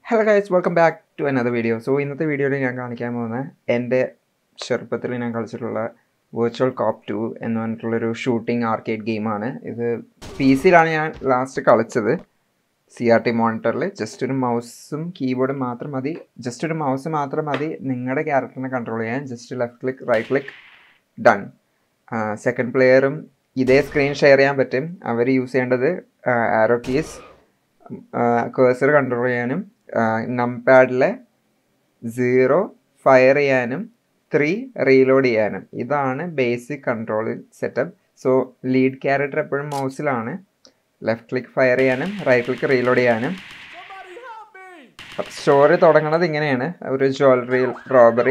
Hello guys welcome back to another video so ഇന്നത്തെ വീഡിയോയിൽ ഞാൻ കാണിക്കാൻ പോകുന്നത് എൻ്റെ ചെറുപ്പത്തിൽ ഞാൻ കളിച്ചിട്ടുള്ള വെർച്വൽ കോപ്പ് ടു എന്ന് പറഞ്ഞിട്ടുള്ളൊരു ഷൂട്ടിംഗ് ആർക്കേഡ് ഗെയിമാണ് ഇത് പി സിയിലാണ് ഞാൻ ലാസ്റ്റ് കളിച്ചത് സി ആർ ടി മോണിറ്ററിൽ ജസ്റ്റ് ഒരു മൗസും കീബോർഡും മാത്രം മതി ജസ്റ്റ് ഒരു മൗസ് മാത്രം മതി നിങ്ങളുടെ ക്യാരക്ടറിനെ കൺട്രോൾ ചെയ്യാൻ just left click right click done second പ്ലെയറും ഇതേ സ്ക്രീൻ ഷെയർ ചെയ്യാൻ പറ്റും അവർ യൂസ് ചെയ്യേണ്ടത് ആരോ കീസ് കേഴ്സർ കൺട്രോൾ ചെയ്യാനും നംപാഡിലെ സീറോ ഫയർ ചെയ്യാനും ത്രീ റീലോഡ് ചെയ്യാനും ഇതാണ് basic control setup so lead character എപ്പോഴും മൗസിലാണ് ലെഫ്റ്റ് ക്ലിക്ക് ഫയർ ചെയ്യാനും റൈറ്റ് ക്ലിക്ക് റീലോഡ് ചെയ്യാനും സ്റ്റോറി തുടങ്ങുന്നത് ഇങ്ങനെയാണ് ഒരു ജ്വല്ലറി റോബറി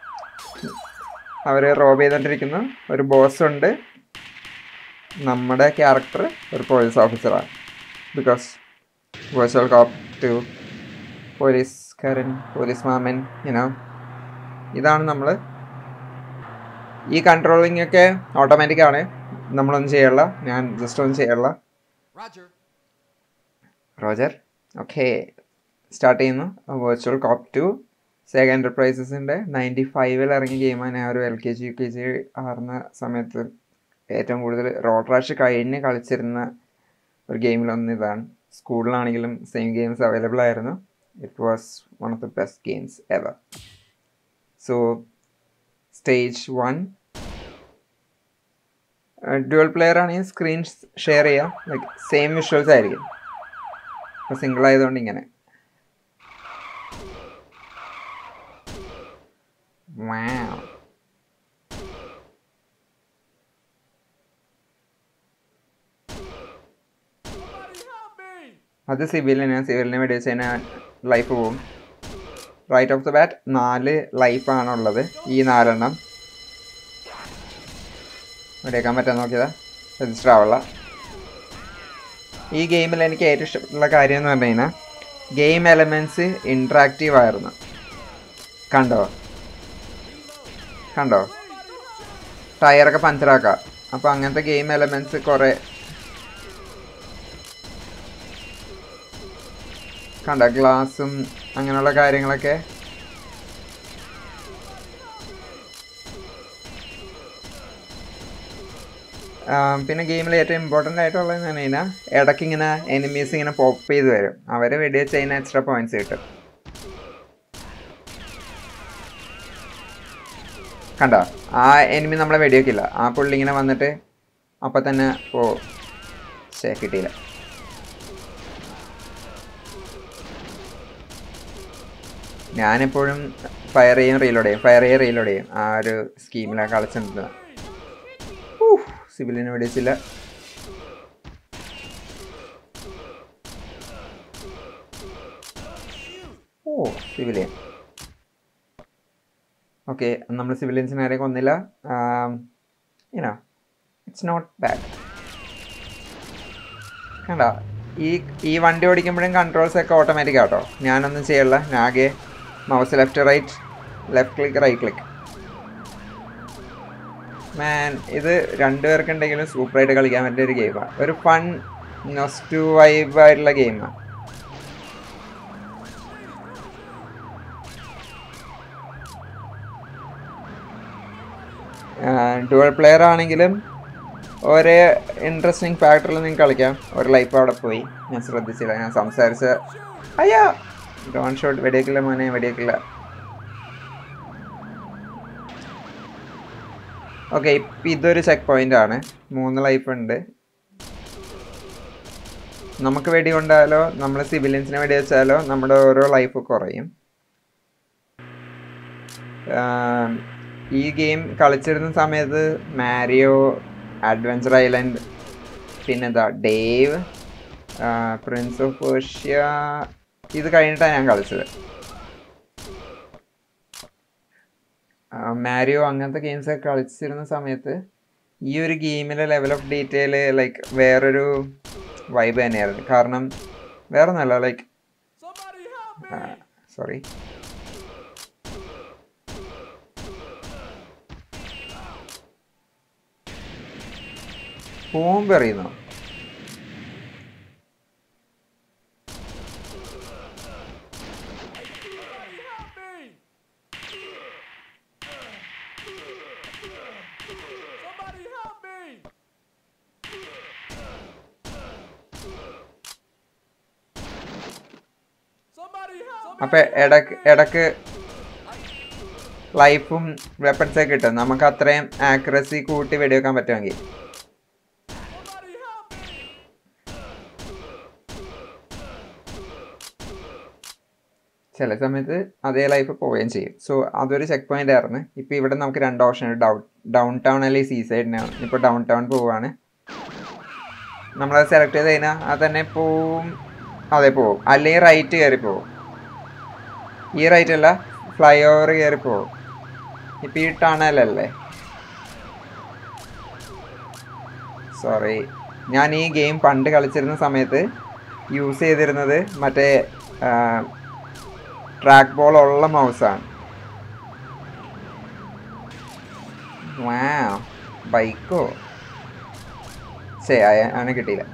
അവർ റോബ് ചെയ്തുകൊണ്ടിരിക്കുന്ന ഒരു ബോസ് ഉണ്ട് നമ്മുടെ ക്യാരക്ടർ ഒരു പോലീസ് ഓഫീസറാണ് ബിക്കോസ് വെർച്വൽ കോപ്പ് ടു പോലീസുകാരൻ പോലീസ് മാമൻ യുനോ ഇതാണ് നമ്മൾ ഈ കൺട്രോളിംഗ് ഒക്കെ ഓട്ടോമാറ്റിക് ആണ് നമ്മളൊന്നും ചെയ്യല്ല ഞാൻ ജസ്റ്റ് ഒന്നും ചെയ്യല്ല Roger. റോജർ ഓക്കെ സ്റ്റാർട്ട് ചെയ്യുന്നു വെർച്വൽ കോപ്പ് ടു സെഗ എൻ്റർപ്രൈസസിൻ്റെ നയൻറ്റി ഫൈവിൽ ഇറങ്ങിയ ഗെയിമാണ് ഞാൻ ഒരു L K G U K G ആറുന്ന സമയത്ത് ഏറ്റവും കൂടുതൽ റോഡ് റാഷ് കഴിഞ്ഞ് കളിച്ചിരുന്ന ഒരു ഗെയിമിലൊന്ന് ഇതാണ് സ്കൂളിലാണെങ്കിലും സെയിം ഗെയിംസ് അവൈലബിൾ ആയിരുന്നു it was one of the best games ever so stage one dual player ആണെങ്കിൽ സ്ക്രീൻ ഷെയർ ചെയ്യാം ലൈക്ക് സെയിം വിഷ്വൽസ് ആയിരിക്കും അപ്പോൾ സിംഗിൾ ആയതുകൊണ്ട് ഇങ്ങനെ Wow. Somebody help me! അത് സിവിലിന് സിവിലിന് വെടിവെച്ച് കഴിഞ്ഞാൽ ലൈഫ് പോവും റൈറ്റ് ഓഫ് ദ ബാറ്റ് നാല് ലൈഫാണുള്ളത് ഈ നാലെണ്ണം വെടിയേക്കാൻ പറ്റാൻ നോക്കിയതാ രജിസ്റ്റർ ആവുള്ള ഈ ഗെയിമിൽ എനിക്ക് ഏറ്റവും ഇഷ്ടപ്പെട്ടുള്ള കാര്യം എന്ന് പറഞ്ഞു കഴിഞ്ഞാൽ ഗെയിം എലമെൻറ്റ്സ് ഇൻട്രാക്റ്റീവ് ആയിരുന്നു കണ്ടോ കണ്ടോ ടയറൊക്കെ പഞ്ചറാക്കാം അപ്പോൾ അങ്ങനത്തെ ഗെയിം എലമെൻറ്റ്സ് കുറേ കണ്ട ഗ്ലാസും അങ്ങനെയുള്ള കാര്യങ്ങളൊക്കെ ആ, പിന്നെ ഗെയിമിൽ ഏറ്റവും ഇമ്പോർട്ടൻ്റ് ആയിട്ടുള്ളതെന്ന് പറഞ്ഞു കഴിഞ്ഞാൽ ഇടയ്ക്ക് ഇങ്ങനെ എനിമീസ് ഇങ്ങനെ പോപ്പ് ചെയ്ത് വരും അവരെ വെടിവെച്ച് കഴിഞ്ഞാൽ എക്സ്ട്രാ പോയിന്റ്സ് കിട്ടും കണ്ട ആ എനിമി നമ്മളെ വെടിവെക്കില്ല ആ പുള്ളി ഇങ്ങനെ വന്നിട്ട് അപ്പം തന്നെ ഓ ശേ കിട്ടിയില്ല ഞാനെപ്പോഴും ഫയർ ചെയ്യും റീലോഡ് ചെയ്യും ഫയർ ചെയ്യും റീലോഡ് ചെയ്യും ആ ഒരു സ്കീമിലാണ് കളിച്ചിട്ടുണ്ട് സിവിലിനെ വെടിച്ചില്ല ഓ സിവിലിയൻ ഓക്കെ നമ്മൾ സിവിലിയൻസിനെ ആരെയും കൊന്നില്ല ഇനോ ഇറ്റ്സ് നോട്ട് ബാഡ് കണ്ട ഈ ഈ വണ്ടി ഓടിക്കുമ്പോഴും കൺട്രോൾസ് ഒക്കെ ഓട്ടോമാറ്റിക് ആട്ടോ ഞാനൊന്നും ചെയ്യല്ല ഞാകെ mouse left right left click right click man ഇത് രണ്ടുപേർക്ക് ഉണ്ടെങ്കിലും സൂപ്പറായിട്ട് കളിക്കാൻ പറ്റിയ ഒരു ഗെയിമാണ് ഒരു ഫൺ നൊസ്റ്റു വൈബ് ആയിട്ടുള്ള ഗെയിമാണ് ഡുവൽ പ്ലെയർ ആണെങ്കിലും ഒരേ ഇൻട്രസ്റ്റിംഗ് ഫാക്ടറിൽ നിങ്ങൾക്ക് കളിക്കാം ഒരു ലൈഫ് അവിടെ പോയി ഞാൻ ശ്രദ്ധിച്ചില്ല ഞാൻ സംസാരിച്ച അയ്യാ ഡോൺ ഷോട്ട് വെടിയേക്കില്ല മോനെ വെടിയേക്കില്ല ഓക്കെ ഇപ്പം ഇതൊരു ചെക്ക് പോയിന്റ് ആണ് മൂന്ന് ലൈഫ് ഉണ്ട് നമുക്ക് വെടി കൊണ്ടാലോ നമ്മൾ സിവിലിയൻസിനെ വെടി വെച്ചാലോ നമ്മുടെ ഓരോ ലൈഫ് കുറയും ആം, ഈ ഗെയിം കളിച്ചിരുന്ന സമയത്ത് മാരിയോ അഡ്വഞ്ചർ ഐലൻഡ് പിന്നെന്താ ഡേവ് പ്രിൻസ് ഓഫ് പേർഷ്യ ഇത് കഴിഞ്ഞിട്ടാണ് ഞാൻ കളിച്ചത് മാരിയോ അങ്ങനത്തെ ഗെയിംസ് ഒക്കെ കളിച്ചിരുന്ന സമയത്ത് ഈ ഒരു ഗെയിമിലെ ലെവൽ ഓഫ് ഡീറ്റെയിൽ ലൈക്ക് വേറൊരു വൈബ് തന്നെയായിരുന്നു കാരണം വേറെ ഒന്നല്ല like Somebody help me! Sorry bomb എറിയുന്നോ അപ്പം ഇടക്ക് ഇടക്ക് ലൈഫും വെപ്പൺസൊക്കെ കിട്ടും നമുക്ക് അത്രയും ആക്യുറസി കൂട്ടി വെടിവെക്കാൻ പറ്റുമെങ്കിൽ Somebody help me! ചില സമയത്ത് അതേ ലൈഫ് പോവുകയും ചെയ്യും സോ അതൊരു ചെക്ക് പോയിന്റ് ആയിരുന്നു ഇപ്പോൾ ഇവിടെ നമുക്ക് രണ്ട് ഓപ്ഷൻ ഉണ്ട് ഡൗൺ ഡൗൺ ടൗൺ അല്ലെങ്കിൽ സീ സൈഡിനാണ് ഇപ്പോൾ ഡൗൺ ടൗൺ പോവുകയാണ് നമ്മളത് സെലക്ട് ചെയ്ത് കഴിഞ്ഞാൽ അത് തന്നെ പോവും അതെ പോവും അല്ലെങ്കിൽ റൈറ്റ് കയറി പോവും ഈ റൈറ്റ് അല്ല ഫ്ലൈ ഓവർ കയറി പോവും ഇപ്പം ഈ ടണലല്ലേ സോറി ഞാൻ ഈ ഗെയിം പണ്ട് കളിച്ചിരുന്ന സമയത്ത് യൂസ് ചെയ്തിരുന്നത് മറ്റേ ട്രാക്ക് ബോൾ ഉള്ള മൗസാണ് വാ ബൈക്കോ ശേ അവനെ കിട്ടിയില്ല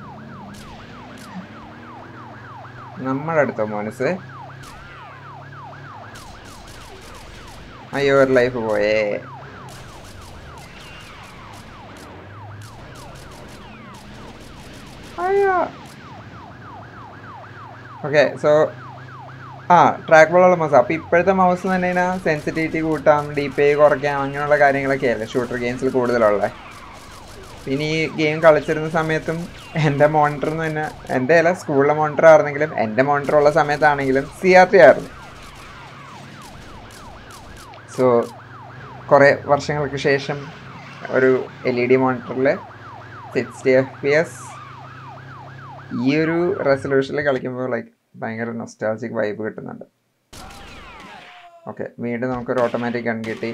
നമ്മുടെ അടുത്തോ മോനസ് അയ്യോ ഒരു ലൈഫ് പോയേ അയ്യോ ഓക്കെ സോ ആ ട്രാക്ക് ബോളുള്ള മൗസ് അപ്പോൾ ഇപ്പോഴത്തെ മൗസ് തന്നെ സെൻസിറ്റിവിറ്റി കൂട്ടാം ഡി പി ഐ കുറയ്ക്കാം അങ്ങനെയുള്ള കാര്യങ്ങളൊക്കെ അല്ലേ ഷൂട്ടർ ഗെയിംസിൽ കൂടുതലുള്ളത് പിന്നെ ഈ ഗെയിം കളിച്ചിരുന്ന സമയത്തും എൻ്റെ മോണിറ്റർ എന്ന് തന്നെ എൻ്റെ അല്ല സ്കൂളിലെ മോണിറ്റർ ആയിരുന്നെങ്കിലും എൻ്റെ മോണിറ്റർ ഉള്ള സമയത്താണെങ്കിലും സി ആർ ടി ആയിരുന്നു സോ കുറേ വർഷങ്ങൾക്ക് ശേഷം ഒരു എൽ ഇ ഡി മോണിറ്ററിൽ സിക്സ്റ്റി എഫ് പി എസ് ഈ ഒരു റെസൊല്യൂഷനിൽ കളിക്കുമ്പോൾ ലൈക്ക് ഭയങ്കര നൊസ്റ്റാൾജിക് വൈബ് കിട്ടുന്നുണ്ട് ഓക്കെ വീണ്ടും നമുക്കൊരു ഓട്ടോമാറ്റിക് ഗൺ കിട്ടി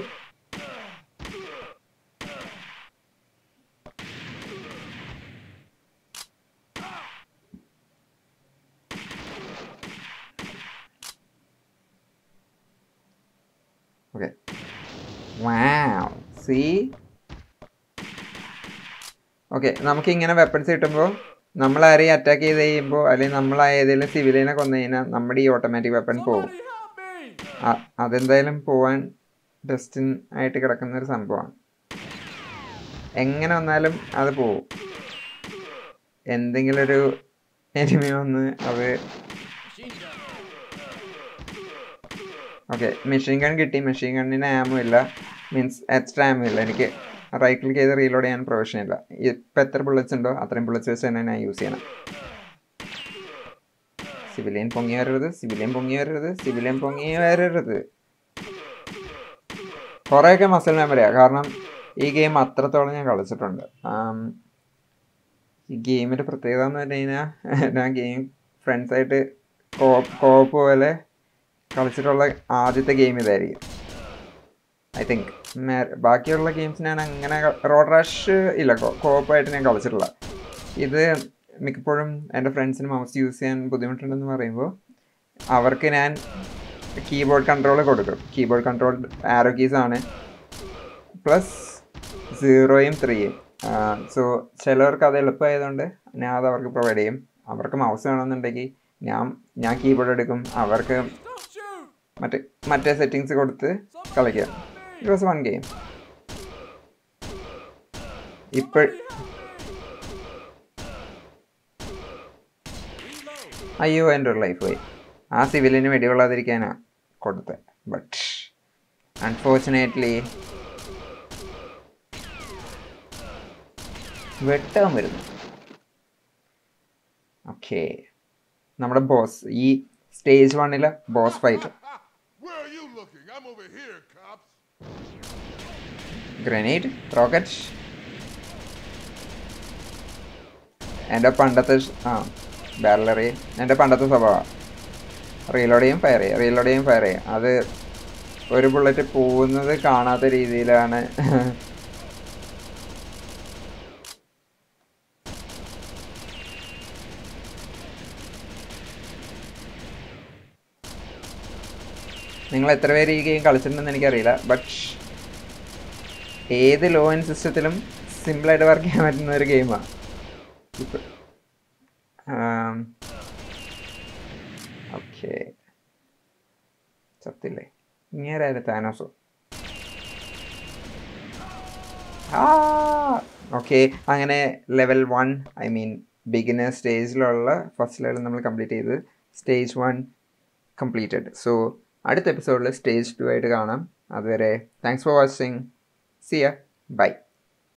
ഓക്കെ വാവ് സീ ഓക്കെ നമുക്ക് ഇങ്ങനെ വെപ്പൺസ് കിട്ടുമ്പോൾ നമ്മൾ ആരെയും അറ്റാക്ക് ചെയ്ത് കഴിയുമ്പോൾ അല്ലെങ്കിൽ നമ്മൾ ഏതെങ്കിലും സിവിലിനെ കൊന്നു കഴിഞ്ഞാൽ നമ്മുടെ ഈ ഓട്ടോമാറ്റിക് വെപ്പൺ പോകും Somebody help me! അ- അതെന്തായാലും പോവാൻ ഡെസ്റ്റിൻ ആയിട്ട് കിടക്കുന്ന ഒരു സംഭവമാണ് എങ്ങനെ വന്നാലും അത് പോവും എന്തെങ്കിലും ഒരു എനിമി വന്ന് അത് Machine gun. Okay machine gun കിട്ടി മെഷീൻ ഗണ്ണിന് ആമോ ഇല്ല മീൻസ് എക്സ്ട്രാ ആമോ ഇല്ല എനിക്ക് റൈറ്റ് ക്ലിക്ക് ചെയ്ത് റീലോഡ് ചെയ്യാൻ പ്രൊവിഷൻ ഇല്ല ഇപ്പം എത്ര ബുള്ളറ്റ്സ് ഉണ്ടോ അത്രയും ബുള്ളറ്റ്സ് വെച്ച് തന്നെ ഞാൻ യൂസ് ചെയ്യണം സിവിലിയൻ പൊങ്ങി വരരുത് സിവിലിയൻ പൊങ്ങി വരരുത് സിവിലിയൻ പൊങ്ങി വരരുത് കുറേയൊക്കെ മസിൽ മെമ്മറിയാണ് കാരണം ഈ ഗെയിം അത്രത്തോളം ഞാൻ കളിച്ചിട്ടുണ്ട് ആം, ഈ ഗെയിമിൻ്റെ പ്രത്യേകത എന്ന് പറഞ്ഞു കഴിഞ്ഞാൽ ഞാൻ ഗെയിം ഫ്രണ്ട്സായിട്ട് കോപ്പ് കോപ്പ് പോലെ കളിച്ചിട്ടുള്ള ആദ്യത്തെ ഗെയിം ഇതായിരിക്കും ഐ തിങ്ക് ബാക്കിയുള്ള ഗെയിംസ് ഞാൻ അങ്ങനെ റോഡ് റഷ് ഇല്ല കോപ്പായിട്ട് ഞാൻ കളിച്ചിട്ടില്ല ഇത് മിക്കപ്പോഴും എൻ്റെ ഫ്രണ്ട്സിന് മൗസ് യൂസ് ചെയ്യാൻ ബുദ്ധിമുട്ടുണ്ടെന്ന് പറയുമ്പോൾ അവർക്ക് ഞാൻ കീബോർഡ് കൺട്രോൾ കൊടുക്കും കീബോർഡ് കൺട്രോൾ ആരോ കീസ് ആണ് പ്ലസ് സീറോയും ത്രീയും സോ ചിലവർക്ക് അത് എളുപ്പമായതുകൊണ്ട് ഞാൻ അത് അവർക്ക് പ്രൊവൈഡ് ചെയ്യും അവർക്ക് മൗസ് വേണമെന്നുണ്ടെങ്കിൽ ഞാൻ ഞാൻ കീബോർഡ് എടുക്കും അവർക്ക് Don't shoot! മറ്റേ മറ്റേ സെറ്റിങ്സ് കൊടുത്ത് കളിക്കാം ഇറ്റ് വാസ് വൺ ഗെയിം ഇപ്പോൾ അയ്യോ എൻ്റെ ഒരു ലൈഫ് പോയി ആ സിവിലിന് വെടികൊള്ളാതിരിക്കാനാ കൊടുത്തത് ബട്ട് അൺഫോർച്ചുനേറ്റ്ലി വെട്ടാൻ വരുന്നു ഓക്കെ നമ്മുടെ ബോസ് ഈ സ്റ്റേജ് വണ്ണിലെ boss fight Where are you looking? I'm over here, cops. Grenade rocket എൻ്റെ പണ്ടത്തെ ഷ്- ആ ബാരലറി എൻ്റെ പണ്ടത്തെ സ്വഭാവം റീലോഡ് ചെയ്യും ഫയർ ചെയ്യും റീലോഡ് ചെയ്യും ഫയർ ചെയ്യും അത് ഒരു ബുള്ളറ്റ് പോകുന്നത് കാണാത്ത രീതിയിലാണ് നിങ്ങൾ എത്ര പേര് ഈ ഗെയിം കളിച്ചിട്ടുണ്ടെന്ന് എനിക്കറിയില്ല ബട്ട് ഏത് ലോ ആൻഡ് സിസ്റ്റത്തിലും സിമ്പിളായിട്ട് വർക്ക് ചെയ്യാൻ പറ്റുന്ന ഒരു ഗെയിമാണ് ഓക്കെ ചത്തില്ലേ ഇങ്ങേരായിരുന്നു താനോസോ ആ ഓക്കെ അങ്ങനെ level one I mean beginner സ്റ്റേജിലുള്ള ഫസ്റ്റ് ലെവൽ നമ്മൾ കംപ്ലീറ്റ് ചെയ്ത് സ്റ്റേജ് വൺ കംപ്ലീറ്റഡ് സോ അടുത്ത എപ്പിസോഡിൽ സ്റ്റേജ് ടു ആയിട്ട് കാണാം അതുവരെ thanks for watching see ya by